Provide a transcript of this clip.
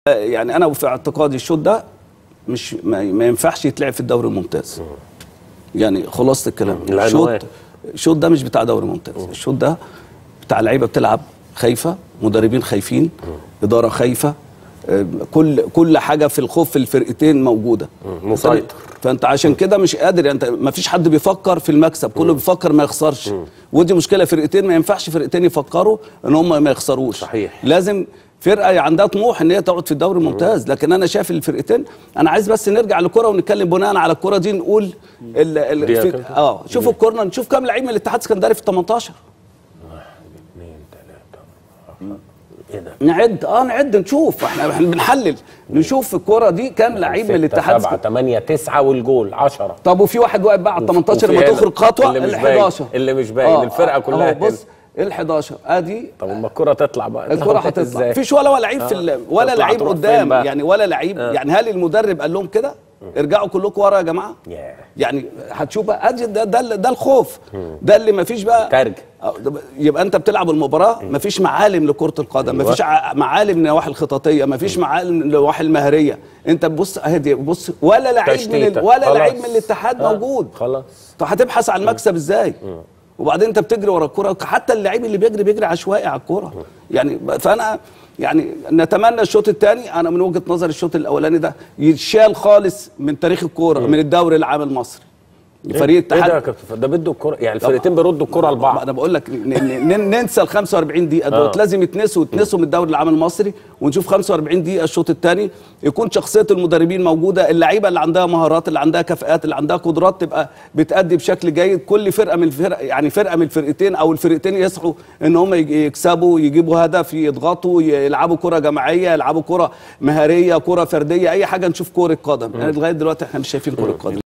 يعني انا في اعتقادي الشوط ده مش ما, ما ينفعش يتلعب في الدوري الممتاز يعني خلاصه الكلام الشوط العنوان. الشوط ده مش بتاع دوري ممتاز الشوط ده بتاع لعيبه بتلعب خايفه مدربين خايفين اداره خايفه آه، كل كل حاجه في الخوف في الفرقتين موجوده مسيطر. فانت عشان كده مش قادر يعني انت ما فيش حد بيفكر في المكسب كله بيفكر ما يخسرش ودي مشكله فرقتين ما ينفعش فرقتين يفكروا ان هم ما يخسروش صحيح. لازم فرقه عندها طموح ان هي تقعد في الدوري الممتاز لكن انا شايف الفرقتين انا عايز بس نرجع للكره ونتكلم بناء على الكره دي نقول ال ال دي في كام؟ اه شوفوا الكورنر نشوف كام لعيب من الاتحاد السكندري في ال 18 اثنين ثلاثة ايه ده؟ نعد اه نعد نشوف احنا احنا بنحلل نشوف الكره دي كام لعيب من الاتحاد سبعة السكندري ثمانية تسعة والجول 10 طب وفي واحد واقف بقى على ال 18 لما وفي تخرج خطوه اللي مش ال باين. 11 اللي مش باين. الفرقة كلها اهو بص هنا. ال 11 ادي طب اما الكرة تطلع بقى الكره اتلخبطت هتطلع ازاي؟ مفيش ولا ولا لعيب في ال- ولا تطلع لعيب تروح فين قدام بقى؟ يعني ولا لعيب يعني هل المدرب قال لهم كده ارجعوا كلكم ورا يا جماعه ياه. يعني هتشوف بقى ادي ده ده, ده الخوف ده اللي مفيش بقى ترجع. آه، ده ب- يبقى انت بتلعب المباراه مفيش معالم لكره القدم أيوة. مفيش ع- معالم النواحي الخططيه مفيش معالم النواحي المهريه انت بص اهدي بص ولا لعيب من تشتيتة. ال... ولا خلاص. لعيب من الاتحاد آه، موجود خلاص طب هتبحث عن المكسب ازاي وبعدين انت بتجري ورا الكوره حتى اللعيب اللي بيجري بيجري عشوائي على الكوره يعني فانا يعني نتمنى الشوط الثاني انا من وجهه نظري الشوط الاولاني ده يتشال خالص من تاريخ الكوره من الدوري العام المصري فريق ايه ده يا الاتحاد كابتن ده بده الكرة يعني الفرقتين بيردوا الكرة لبعض انا بقول لك ن- ن- ن- ننسى ال 45 دقيقه آه. دول لازم يتنسوا يتنسوا من الدوري العام المصري ونشوف 45 دقيقه الشوط الثاني يكون شخصيه المدربين موجوده اللعيبه اللي عندها مهارات اللي عندها كفاءات اللي عندها قدرات تبقى بتأدي بشكل جيد كل فرقه من الفرق يعني فرقه من الفرقتين او الفرقتين يسعوا ان هم يج- يكسبوا يجيبوا هدف يضغطوا يلعبوا كره جماعيه يلعبوا كره مهاريه كره فرديه اي حاجه نشوف كره قدم يعني لغايه دلوقتي احنا مش شايفين كره قدم